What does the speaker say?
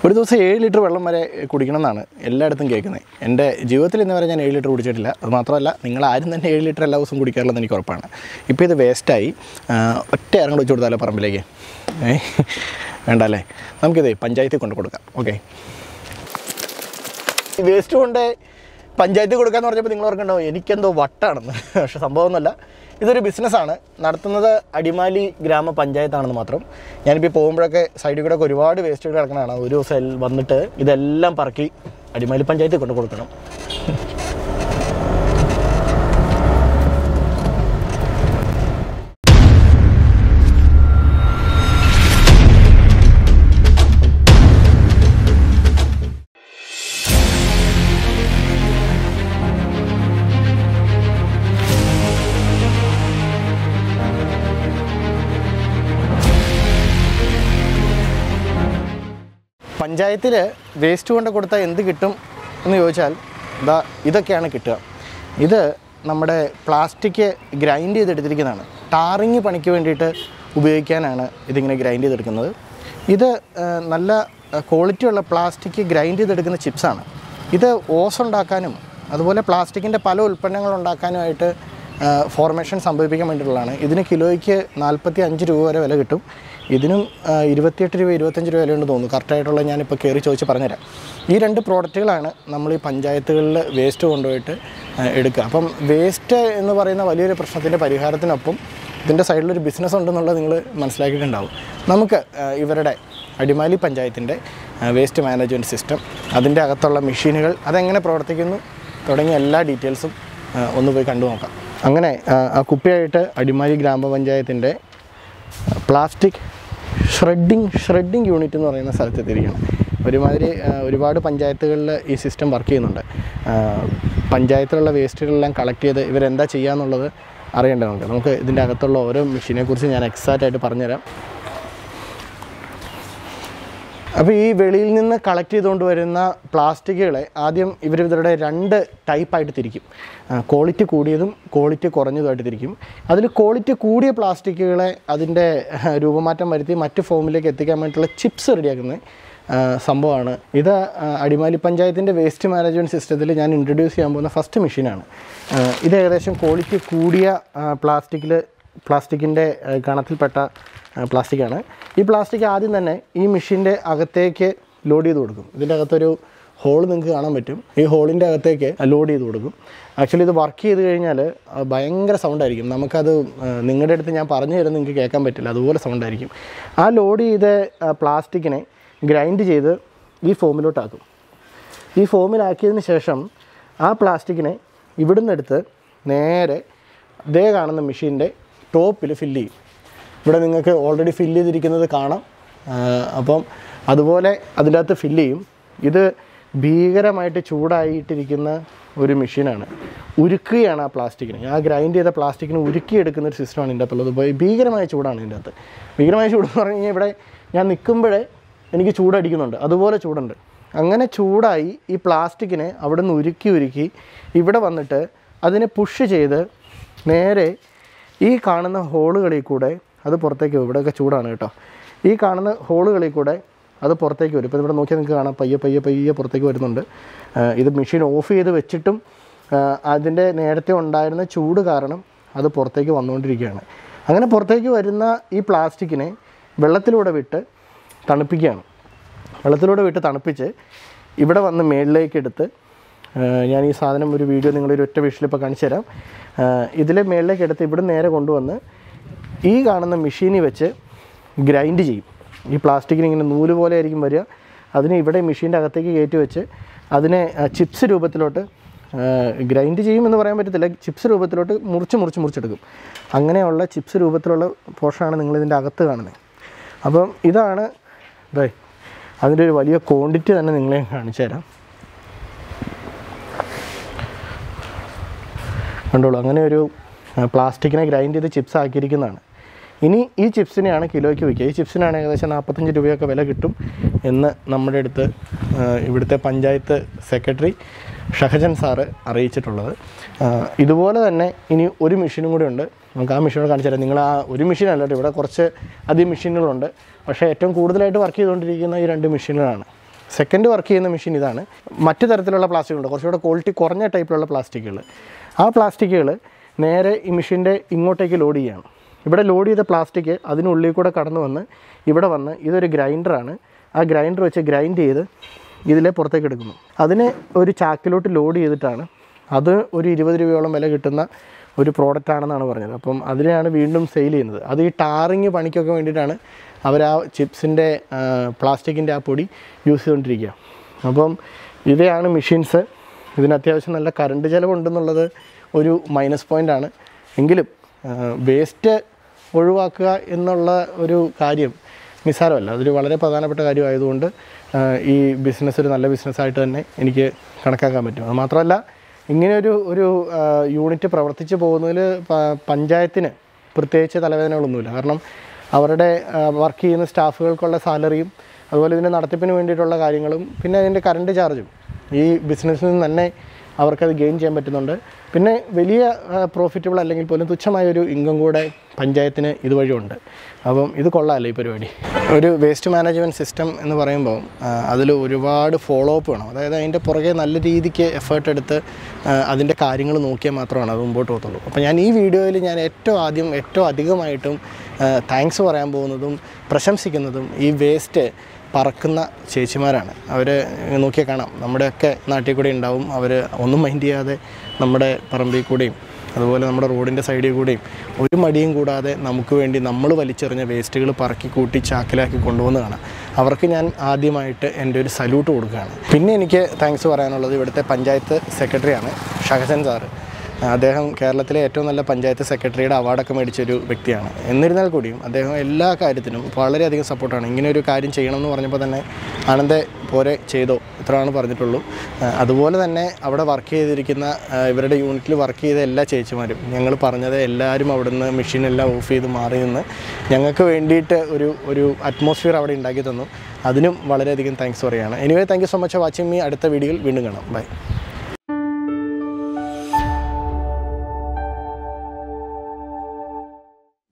ഒരു ദിവസം ഏഴ് ലിറ്റർ വെള്ളം വരെ കുടിക്കണം എന്നാണ് എല്ലായിടത്തും കേൾക്കുന്നത് എൻ്റെ ജീവിതത്തിൽ ഇന്ന് വരെ ഞാൻ ഏഴ് ലിറ്റർ കുടിച്ചിട്ടില്ല അത് മാത്രമല്ല നിങ്ങൾ ആരും തന്നെ ഏഴ് ലിറ്റർ എല്ലാ ദിവസവും കുടിക്കാറില്ലെന്ന് എനിക്ക് ഉറപ്പാണ് ഇപ്പോൾ ഇത് വേസ്റ്റായി ഒറ്റ ഇറങ്ങി വെച്ച് കൊടുത്താലോ പറമ്പിലേക്ക് ഏ വേണ്ട അല്ലേ നമുക്കിത് പഞ്ചായത്തിൽ കൊണ്ട് കൊടുക്കാം ഓക്കെ ഈ വേസ്റ്റ് കൊണ്ട് പഞ്ചായത്തിൽ കൊടുക്കാന്ന് പറഞ്ഞപ്പോൾ നിങ്ങൾ ഓർക്കണ്ടാവും എനിക്കെന്തോ വട്ടാണെന്ന് പക്ഷെ സംഭവമൊന്നുമല്ല ഇതൊരു ബിസിനസ്സാണ് നടത്തുന്നത് അടിമാലി ഗ്രാമപഞ്ചായത്താണെന്ന് മാത്രം ഞാനിപ്പോൾ പോകുമ്പോഴൊക്കെ സൈഡിൽ കൂടെ ഒക്കെ ഒരുപാട് വേസ്റ്റുകൾ കിടക്കണതാണ് ഒരു ദിവസം എൽ- വന്നിട്ട് ഇതെല്ലാം പറക്കി അടിമാലി പഞ്ചായത്തിൽ കൊണ്ട് കൊടുക്കണം പഞ്ചായത്തിൽ വേസ്റ്റ് കൊണ്ട് കൊടുത്താൽ എന്ത് കിട്ടും എന്ന് ചോദിച്ചാൽ ഇതാ ഇതൊക്കെയാണ് കിട്ടുക ഇത് നമ്മുടെ പ്ലാസ്റ്റിക് ഗ്രൈൻഡ് ചെയ്തെടുത്തിരിക്കുന്നതാണ് ടാറിങ് പണിക്ക് വേണ്ടിയിട്ട് ഉപയോഗിക്കാനാണ് ഇതിങ്ങനെ ഗ്രൈൻഡ് ചെയ്തെടുക്കുന്നത് ഇത് ആ, നല്ല ക്വാളിറ്റി ഉള്ള പ്ലാസ്റ്റിക് ഗ്രൈൻഡ് ചെയ്തെടുക്കുന്ന ചിപ്സാണ് ഇത് ഓസ് ഉണ്ടാക്കാനും അതുപോലെ പ്ലാസ്റ്റിക്കിൻ്റെ പല ഉൽപ്പന്നങ്ങൾ ഉണ്ടാക്കാനുമായിട്ട് ഫോർമേഷൻ സംഭവിപ്പിക്കാൻ വേണ്ടിയിട്ടുള്ളതാണ് ഇതിന് കിലോയ്ക്ക് നാൽപ്പത്തി അഞ്ച് രൂപ വരെ വില കിട്ടും ഇതിനും ആ, ഇരുപത്തിയെട്ട് രൂപ ഇരുപത്തഞ്ച് രൂപ വിലയുണ്ട് തോന്നുന്നു കറക്റ്റായിട്ടുള്ള ഞാനിപ്പോൾ കയറി ചോദിച്ച് പറഞ്ഞുതരാം ഈ രണ്ട് പ്രോഡക്റ്റുകളാണ് നമ്മൾ ഈ പഞ്ചായത്തുകളിൽ വേസ്റ്റ് കൊണ്ടുപോയിട്ട് ആ, എടുക്കുക അപ്പം വേസ്റ്റ് എന്ന് പറയുന്ന വലിയൊരു പ്രശ്നത്തിൻ്റെ പരിഹാരത്തിനൊപ്പം ഇതിൻ്റെ സൈഡിലൊരു ബിസിനസ് ഉണ്ടെന്നുള്ളത് നിങ്ങൾ മനസ്സിലാക്കിയിട്ടുണ്ടാവും നമുക്ക് ആ, ഇവരുടെ അടിമാലി പഞ്ചായത്തിൻ്റെ വേസ്റ്റ് മാനേജ്മെൻറ്റ് സിസ്റ്റം അതിൻ്റെ അകത്തുള്ള മെഷീനുകൾ അതെങ്ങനെ പ്രവർത്തിക്കുന്നു തുടങ്ങിയ എല്ലാ ഡീറ്റെയിൽസും ആ, ഒന്ന് പോയി കണ്ടു നോക്കാം അങ്ങനെ ആ, ആ കുപ്പിയായിട്ട് അടിമാലി ഗ്രാമപഞ്ചായത്തിൻ്റെ പ്ലാസ്റ്റിക് ഷ്രെഡിങ് ഷ്രെഡിങ് യൂണിറ്റ് എന്ന് പറയുന്ന സ്ഥലത്ത് എത്തിയിരിക്കുകയാണ് ഒരുമാതിരി ആ, ഒരുപാട് പഞ്ചായത്തുകളിൽ ഈ സിസ്റ്റം വർക്ക് ചെയ്യുന്നുണ്ട് ആ, പഞ്ചായത്തിലുള്ള വേസ്റ്റുകളെല്ലാം കളക്ട് ചെയ്ത് ഇവരെന്താ ചെയ്യുക എന്നുള്ളത് അറിയേണ്ടത് നമുക്ക് നമുക്ക് ഇതിൻ്റെ അകത്തുള്ള ഓരോ മെഷീനെ കുറിച്ച് ഞാൻ എക്സാക്റ്റ് ആയിട്ട് പറഞ്ഞുതരാം അപ്പോൾ ഈ വെളിയിൽ നിന്ന് കളക്ട് ചെയ്തുകൊണ്ട് വരുന്ന പ്ലാസ്റ്റിക്കുകളെ ആദ്യം ഇവർ ഇവരുടെ രണ്ട് ടൈപ്പായിട്ട് തിരിക്കും ക്വാളിറ്റി കൂടിയതും ക്വാളിറ്റി കുറഞ്ഞതുമായിട്ട് തിരിക്കും അതിൽ ക്വാളിറ്റി കൂടിയ പ്ലാസ്റ്റിക്കുകളെ അതിൻ്റെ ആ, രൂപമാറ്റം വരുത്തി മറ്റ് ഫോമിലേക്ക് എത്തിക്കാൻ വേണ്ടിയിട്ടുള്ള ചിപ്സ് റെഡിയാക്കുന്ന ആ, സംഭവമാണ് ഇത് ആ, അടിമാലി പഞ്ചായത്തിൻ്റെ വേസ്റ്റ് മാനേജ്മെൻറ്റ് സിസ്റ്റത്തിൽ ഞാൻ ഇൻട്രൊഡ്യൂസ് ചെയ്യാൻ പോകുന്ന ഫസ്റ്റ് മെഷീനാണ് ആ, ഇത് ഏകദേശം ക്വാളിറ്റി കൂടിയ പ്ലാസ്റ്റിക്കിൽ പ്ലാസ്റ്റിക്കിൻ്റെ ഗണത്തിൽപ്പെട്ട ആ, പ്ലാസ്റ്റിക്കാണ് ഈ പ്ലാസ്റ്റിക് ആദ്യം തന്നെ ഈ മെഷീൻ്റെ അകത്തേക്ക് ലോഡ് ചെയ്ത് കൊടുക്കും ഇതിൻ്റെ അകത്തൊരു ഹോൾ നിങ്ങൾക്ക് കാണാൻ പറ്റും ഈ ഹോളിൻ്റെ അകത്തേക്ക് ലോഡ് ചെയ്ത് കൊടുക്കും ആക്ച്വലി ഇത് വർക്ക് ചെയ്ത് കഴിഞ്ഞാൽ ആ, ഭയങ്കര സൗണ്ടായിരിക്കും നമുക്കത് ആ, നിങ്ങളുടെ അടുത്ത് ഞാൻ പറഞ്ഞു തരുന്നത് നിങ്ങൾക്ക് കേൾക്കാൻ പറ്റില്ല അതുപോലെ സൗണ്ടായിരിക്കും ആ ലോഡ് ചെയ്ത ആ, പ്ലാസ്റ്റിക്കിനെ ഗ്രൈൻഡ് ചെയ്ത് ഈ ഫോമിലോട്ടാക്കും ഈ ഫോമിലാക്കിയതിന് ശേഷം ആ പ്ലാസ്റ്റിക്കിനെ ഇവിടുന്ന് എടുത്ത് നേരെ ദേ കാണുന്ന മെഷീൻ്റെ ടോപ്പിൽ ഫില്ല് ചെയ്യും ഇവിടെ നിങ്ങൾക്ക് ഓൾറെഡി ഫില്ല് ചെയ്തിരിക്കുന്നത് കാണാം ആ, അപ്പം അതുപോലെ അതിൻ്റെ അകത്ത് ഫില്ല് ചെയ്യും ഇത് ഭീകരമായിട്ട് ചൂടായിട്ടിരിക്കുന്ന ഒരു മെഷീനാണ് ഉരുക്കുകയാണ് ആ പ്ലാസ്റ്റിക്കിന് ആ ഗ്രൈൻഡ് ചെയ്ത പ്ലാസ്റ്റിക്കിന് ഉരുക്കിയെടുക്കുന്ന ഒരു സിസ്റ്റമാണ് ഇതിൻ്റെ അകത്തുള്ളത് ഭയ- ഭീകരമായ ചൂടാണ് ഇതിൻ്റെ അകത്ത് ഭീകരമായ ചൂട് എന്ന് പറഞ്ഞു കഴിഞ്ഞാൽ ഇവിടെ ഞാൻ നിൽക്കുമ്പോഴേ എനിക്ക് ചൂടടിക്കുന്നുണ്ട് അതുപോലെ ചൂടുണ്ട് അങ്ങനെ ചൂടായി ഈ പ്ലാസ്റ്റിക്കിനെ അവിടെ നിന്ന് ഉരുക്കി ഉരുക്കി ഇവിടെ വന്നിട്ട് അതിനെ പുഷ് ചെയ്ത് നേരെ ഈ കാണുന്ന ഹോളുകളിൽ കൂടെ അത് പുറത്തേക്ക് വരും ഇവിടെയൊക്കെ ചൂടാണ് കേട്ടോ ഈ കാണുന്ന ഹോളുകളിൽ കൂടെ അത് പുറത്തേക്ക് വരും ഇപ്പോൾ ഇവിടെ നോക്കിയാൽ നിങ്ങൾക്ക് കാണാം പയ്യെ പയ്യെ പയ്യെ പുറത്തേക്ക് വരുന്നുണ്ട് ആ, ഇത് മെഷീൻ ഓഫ് ചെയ്ത് വെച്ചിട്ടും ആ, അതിൻ്റെ നേരത്തെ ഉണ്ടായിരുന്ന ചൂട് കാരണം അത് പുറത്തേക്ക് വന്നുകൊണ്ടിരിക്കുകയാണ് അങ്ങനെ പുറത്തേക്ക് വരുന്ന ഈ പ്ലാസ്റ്റിക്കിനെ വെള്ളത്തിലൂടെ വിട്ട് തണുപ്പിക്കുകയാണ് വെള്ളത്തിലൂടെ വിട്ട് തണുപ്പിച്ച് ഇവിടെ വന്ന് മേളിലേക്ക് എടുത്ത് ആ, ഞാൻ ഈ സാധനം ഒരു വീഡിയോ നിങ്ങളൊരു ഒറ്റ വിഷയിൽ ഇപ്പോൾ കാണിച്ചു തരാം ഇതിൽ മേളിലേക്ക് എടുത്ത് ഇവിടെ നേരെ കൊണ്ടുവന്ന് ഈ കാണുന്ന മെഷീനിൽ വെച്ച് ഗ്രൈൻഡ് ചെയ്യും ഈ പ്ലാസ്റ്റിക്കിന് ഇങ്ങനെ നൂല് പോലെ ആയിരിക്കും വരിക അതിനെ ഇവിടെ മെഷീൻ്റെ അകത്തേക്ക് കയറ്റി വെച്ച് അതിനെ ചിപ്സ് രൂപത്തിലോട്ട് ഗ്രൈൻഡ് ചെയ്യുമെന്ന് പറയാൻ പറ്റത്തില്ല ചിപ്സ് രൂപത്തിലോട്ട് മുറിച്ച് മുറിച്ച് മുറിച്ചെടുക്കും അങ്ങനെയുള്ള ചിപ്സ് രൂപത്തിലുള്ള പോഷനാണ് നിങ്ങളിതിൻ്റെ അകത്ത് കാണുന്നത് അപ്പം ഇതാണ് ഇതേ അതിൻ്റെ ഒരു വലിയ ക്വാണ്ടിറ്റി തന്നെ നിങ്ങളെ ഞാൻ കാണിച്ചു തരാം കണ്ടോളൂ അങ്ങനെ ഒരു ആ, പ്ലാസ്റ്റിക്കിനെ ഗ്രൈൻഡ് ചെയ്ത് ചിപ്സ് ആക്കിയിരിക്കുന്നതാണ് ഇനി ഈ ചിപ്സിനെയാണ് കിലോയ്ക്ക് വിൽക്കുക ഈ ചിപ്സിനാണ് ഏകദേശം നാൽപ്പത്തഞ്ച് രൂപയൊക്കെ വില കിട്ടും എന്ന് നമ്മുടെ അടുത്ത് ആ, ഇവിടുത്തെ പഞ്ചായത്ത് സെക്രട്ടറി ഷഹജൻ സാറ് അറിയിച്ചിട്ടുള്ളത് ആ, ഇതുപോലെ തന്നെ ഇനി ഒരു മെഷീനും കൂടി ഉണ്ട് നമുക്ക് ആ മെഷീനോട് കാണിച്ചു തരാം നിങ്ങൾ ആ ഒരു മെഷീൻ അല്ല ഇവിടെ കുറച്ച് അധികം മെഷീനുകളുണ്ട് പക്ഷേ ഏറ്റവും കൂടുതലായിട്ട് വർക്ക് ചെയ്തുകൊണ്ടിരിക്കുന്ന ഈ രണ്ട് മെഷീനുകളാണ് സെക്കൻഡ് വർക്ക് ചെയ്യുന്ന മെഷീൻ ഇതാണ് മറ്റു തരത്തിലുള്ള പ്ലാസ്റ്റിക്കുണ്ട് കുറച്ചുകൂടെ ക്വാളിറ്റി കുറഞ്ഞ ടൈപ്പിലുള്ള പ്ലാസ്റ്റിക്കുകൾ ആ പ്ലാസ്റ്റിക്കുകൾ നേരെ ഈ മെഷീൻ്റെ ഇങ്ങോട്ടേക്ക് ലോഡ് ചെയ്യുകയാണ് ഇവിടെ ലോഡ് ചെയ്ത പ്ലാസ്റ്റിക് അതിനുള്ളിൽ കൂടെ കടന്നു വന്ന് ഇവിടെ വന്ന് ഇതൊരു ഗ്രൈൻഡറാണ് ആ ഗ്രൈൻഡർ വെച്ച് ഗ്രൈൻഡ് ചെയ്ത് ഇതിലെ പുറത്തേക്ക് എടുക്കുന്നു അതിനെ ഒരു ചാക്കിലോട്ട് ലോഡ് ചെയ്തിട്ടാണ് അത് ഒരു ഇരുപത് രൂപയോളം വില കിട്ടുന്ന ഒരു പ്രോഡക്റ്റ് ആണെന്നാണ് പറഞ്ഞത് അപ്പം അതിനെയാണ് വീണ്ടും സെയിൽ ചെയ്യുന്നത് അത് ഈ ടാറിങ് പണിക്കൊക്കെ വേണ്ടിയിട്ടാണ് അവർ ആ ചിപ്സിൻ്റെ പ്ലാസ്റ്റിക്കിൻ്റെ ആ പൊടി യൂസ് ചെയ്തുകൊണ്ടിരിക്കുക അപ്പം ഇവയാണ് മെഷീൻസ് ഇതിന് അത്യാവശ്യം നല്ല കറണ്ട് ചിലവുണ്ടെന്നുള്ളത് ഒരു മൈനസ് പോയിൻ്റാണ് എങ്കിലും വേസ്റ്റ് ഒഴിവാക്കുക എന്നുള്ള ഒരു കാര്യം നിസ്സാരമല്ല അതൊരു വളരെ പ്രധാനപ്പെട്ട കാര്യമായതുകൊണ്ട് ആ, ഈ ബിസിനസ് ഒരു നല്ല ബിസിനസ്സായിട്ട് തന്നെ എനിക്ക് കണക്കാക്കാൻ പറ്റും അത് മാത്രമല്ല ഇങ്ങനെ ഒരു ഒരു ആ, യൂണിറ്റ് പ്രവർത്തിച്ച് പോകുന്നതിൽ പ- പഞ്ചായത്തിന് പ്രത്യേകിച്ച് തലവേദനകളൊന്നുമില്ല കാരണം അവരുടെ വർക്ക് ചെയ്യുന്ന സ്റ്റാഫുകൾക്കുള്ള സാലറിയും അതുപോലെ ഇതിൻ്റെ നടത്തിപ്പിന് വേണ്ടിയിട്ടുള്ള കാര്യങ്ങളും പിന്നെ അതിൻ്റെ കറണ്ട് ചാർജും ഈ ബിസിനസ്സിൽ നിന്ന് തന്നെ അവർക്കത് ഗെയിൻ ചെയ്യാൻ പറ്റുന്നുണ്ട് പിന്നെ വലിയ പ്രോഫിറ്റബിൾ അല്ലെങ്കിൽ പോലും തുച്ഛമായ ഒരു ഇൻകം കൂടെ പഞ്ചായത്തിന് ഇതുവഴി ഉണ്ട് അപ്പം ഇത് കൊള്ളാമല്ലോ ഈ പരിപാടി ഒരു വേസ്റ്റ് മാനേജ്മെൻറ്റ് സിസ്റ്റം എന്ന് പറയുമ്പോൾ അതിൽ ഒരുപാട് ഫോളോ അപ്പ് വേണം അതായത് അതിൻ്റെ പുറകെ നല്ല രീതിക്ക് എഫേർട്ട് എടുത്ത് ആ, അതിൻ്റെ കാര്യങ്ങൾ നോക്കിയാൽ മാത്രമാണ് അത് മുമ്പോട്ട് പോകത്തുള്ളൂ അപ്പോൾ ഞാൻ ഈ വീഡിയോയിൽ ഞാൻ ഏറ്റവും ആദ്യം ഏറ്റവും അധികമായിട്ടും താങ്ക്സ് പറയാൻ പോകുന്നതും പ്രശംസിക്കുന്നതും ഈ വേസ്റ്റ് പറക്കുന്ന ചേച്ചിമാരാണ് അവർ നോക്കിയാൽ കാണാം നമ്മുടെയൊക്കെ നാട്ടിൽ കൂടെ ഉണ്ടാവും അവർ ഒന്നും മൈൻഡ് ചെയ്യാതെ നമ്മുടെ പറമ്പിൽ കൂടെയും അതുപോലെ നമ്മുടെ റോഡിൻ്റെ സൈഡിൽ കൂടെയും ഒരു മടിയും കൂടാതെ നമുക്ക് വേണ്ടി നമ്മൾ വലിച്ചെറിഞ്ഞ വേസ്റ്റുകൾ പറക്കി കൂട്ടി ചാക്കിലാക്കി കൊണ്ടുവന്ന് കാണാം അവർക്ക് ഞാൻ ആദ്യമായിട്ട് എൻ്റെ ഒരു സല്യൂട്ട് കൊടുക്കുകയാണ് പിന്നെ എനിക്ക് താങ്ക്സ് പറയാനുള്ളത് ഇവിടുത്തെ പഞ്ചായത്ത് സെക്രട്ടറിയാണ് ഷഹസൻ സാറ് അദ്ദേഹം കേരളത്തിലെ ഏറ്റവും നല്ല പഞ്ചായത്ത് സെക്രട്ടറിയുടെ അവാർഡൊക്കെ മേടിച്ചൊരു വ്യക്തിയാണ് എന്നിരുന്നാൽ കൂടിയും അദ്ദേഹം എല്ലാ കാര്യത്തിനും വളരെയധികം സപ്പോർട്ടാണ് ഇങ്ങനെ ഒരു കാര്യം ചെയ്യണമെന്ന് പറഞ്ഞപ്പോൾ തന്നെ ആനന്ദെ പോരെ ചെയ്തോ ഇത്രയാണ് പറഞ്ഞിട്ടുള്ളൂ ആ, അതുപോലെ തന്നെ അവിടെ വർക്ക് ചെയ്തിരിക്കുന്ന ആ, ഇവരുടെ യൂണിറ്റിൽ വർക്ക് ചെയ്ത എല്ലാ ചേച്ചിമാരും ഞങ്ങൾ പറഞ്ഞത് എല്ലാവരും അവിടുന്ന് മെഷീനെല്ലാം ഓഫ് ചെയ്ത് മാറി നിന്ന് ഞങ്ങൾക്ക് വേണ്ടിയിട്ട് ഒരു ഒരു അറ്റ്മോസ്ഫിയർ അവിടെ ഉണ്ടാക്കി തന്നു അതിനും വളരെയധികം താങ്ക്സ് പറയുകയാണ് anyway thank you so much watching me അടുത്ത വീഡിയോയിൽ വീണ്ടും കാണാം ബൈ